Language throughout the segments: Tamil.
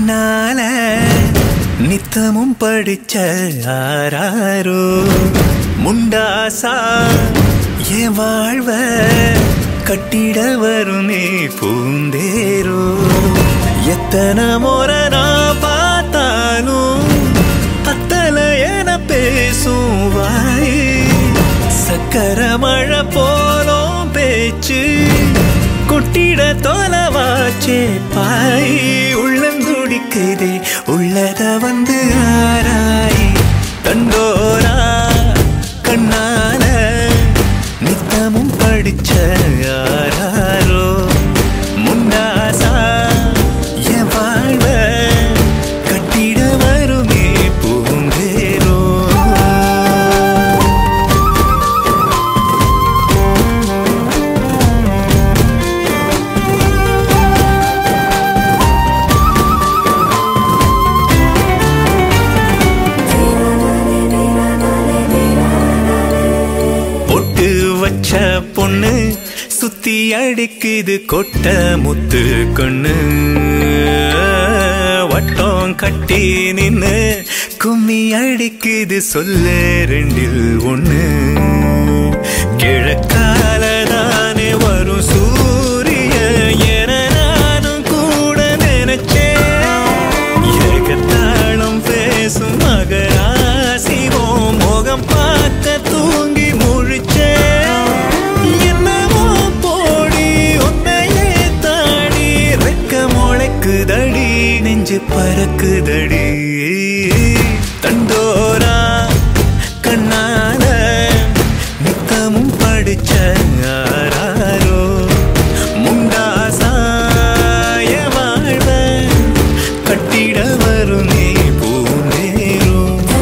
கண்ணால நித்தமும் படிச்ச ஆராரோ முண்டாசா என் வாழ்வ கட்டிட வருமே பூந்தேரோ எத்தனை முறை நான் பார்த்தாலும் அத்தல என பேசும் வாய் சக்கர மழை போலும் பேச்சு கொட்டிட தொலைவாச்சே பாய் உள்ளந்துடிக்குதே உள்ளத வந்து ஆராய் தண்டோரா கண்ணால நித்தமும் படிச்ச யாராரோ முன்னாசா என் வாழ்வ கட்டிட வருமே பூந்தேரோ பொட்டு வச்ச பொண்ணு சுத்தி அடிக்குது கொட்ட முத்து கண்ணு வட்டம் கட்டி நின்னு கும்மி அடிக்குது சொல்லு ரெண்டில் ஒண்ணு கிழக்கால தானே வரும் சூரிய என நானும் கூட நினைச்சேன் ஏகத்தாளம் பேசும் மகராசிவோம் முகம் பார்க்க தூங்கி முழிச்சே என்னவோ போடி உன்னையே தாடி ரெக்க முளைக்குதடி நெஞ்சு பறக்குதடி தண்டோரா கண்ணால நித்தமும் படிச்ச யாராரோ முண்டாசாய வாழ்வ கட்டிட வருமே பூநேரோ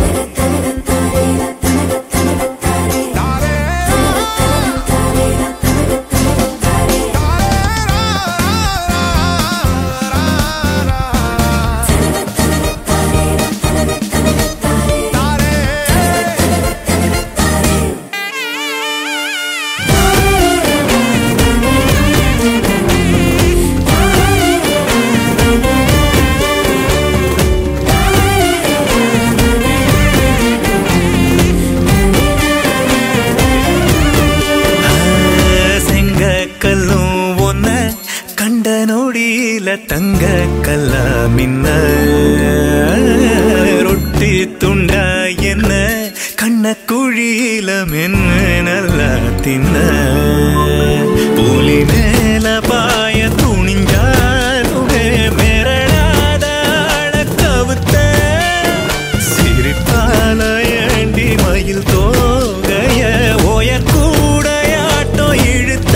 செங்க கல்லும் ஒன்ன கண்ட நொடியில தங்க கல்லா மின்ன ரொட்டி துண்டா என்ன கண்ண குழியில மென்ன நல்லா தின்ன புலி மேல பாய துணிஞ்சாலுமே மிரளாத அழக்கவுத்த சிரிப்பால ஏண்டி மயில் தோகைய ஒயர் கூடையாட்டம் இழுத்த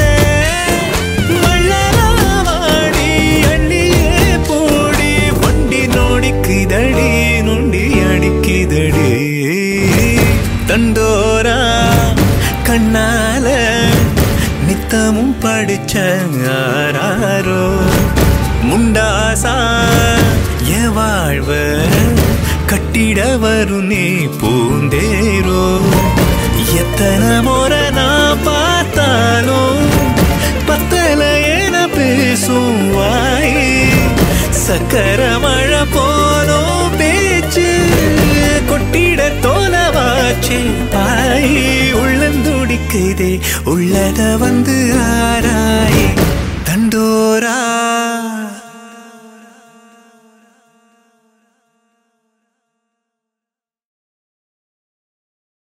மள்ளலாவாடி அள்ளியே போடி வண்டி நோடிக்குதடி நொண்டி அடிக்குதடி தண்டோரா கண்ணால நித்தமும் படிச்ச யாராரோ முண்டாசா என் வாழ்வ கட்டிட வரும் நீ பூந்தேரோ எத்தனை முறை நான் பார்த்தாலும் பத்தல என பேசும் வாய் சக்கர மழை போலும் பேச்சு கொட்டிட தோலவாச்சு பாய் உள்ளந்துடிக்குதே உள்ளத வந்து ஆராய் தண்டோரா